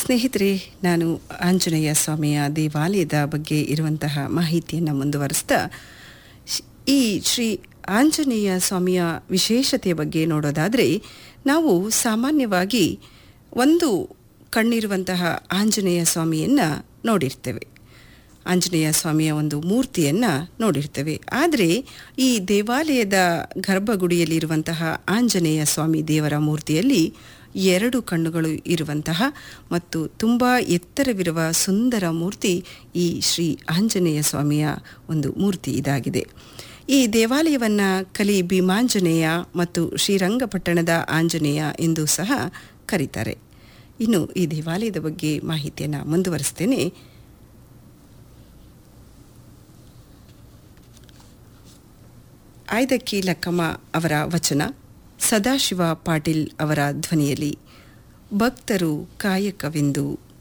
ಸ್ನೇಹಿತರೆ ನಾನು ಆಂಜನೇಯ ಸ್ವಾಮಿಯ ದೇವಾಲಯದ ಬಗ್ಗೆ ಇರುವಂತಹ ಮಾಹಿತಿಯನ್ನು ಮುಂದುವರಿಸ್ತಾ ಶ್- ಈ ಶ್ರೀ ಆಂಜನೇಯ ಸ್ವಾಮಿಯ ವಿಶೇಷತೆಯ ಬಗ್ಗೆ ನೋಡೋದಾದರೆ ನಾವು ಸಾಮಾನ್ಯವಾಗಿ ಒಂದು ಕಣ್ಣಿರುವಂತಹ ಆಂಜನೇಯ ಸ್ವಾಮಿಯನ್ನು ನೋಡಿರ್ತೇವೆ ಆಂಜನೇಯ ಸ್ವಾಮಿಯ ಒಂದು ಮೂರ್ತಿಯನ್ನು ನೋಡಿರ್ತೇವೆ ಆದರೆ ಈ ದೇವಾಲಯದ ಗರ್ಭಗುಡಿಯಲ್ಲಿರುವಂತಹ ಆಂಜನೇಯ ಸ್ವಾಮಿ ದೇವರ ಮೂರ್ತಿಯಲ್ಲಿ ಎರಡು ಕಣ್ಣುಗಳು ಇರುವಂತಹ ಮತ್ತು ತುಂಬ ಎತ್ತರವಿರುವ ಸುಂದರ ಮೂರ್ತಿ ಈ ಶ್ರೀ ಆಂಜನೇಯ ಸ್ವಾಮಿಯ ಒಂದು ಮೂರ್ತಿ ಇದಾಗಿದೆ ಈ ದೇವಾಲಯವನ್ನು ಕಲಿ ಭೀಮಾಂಜನೇಯ ಮತ್ತು ಶ್ರೀರಂಗಪಟ್ಟಣದ ಆಂಜನೇಯ ಎಂದು ಸಹ ಕರೀತಾರೆ ಇನ್ನು ಈ ದೇವಾಲಯದ ಬಗ್ಗೆ ಮಾಹಿತಿಯನ್ನು ಮುಂದುವರಿಸ್ತೇನೆ ಆಯ್ದಕ್ಕಿ ಲಕ್ಕಮ್ಮ ಅವರ ವಚನ ಸದಾಶಿವ ಪಾಟೀಲ್ ಅವರ ಧ್ವನಿಯಲ್ಲಿ ಭಕ್ತರು ಕಾಯಕವೆಂದು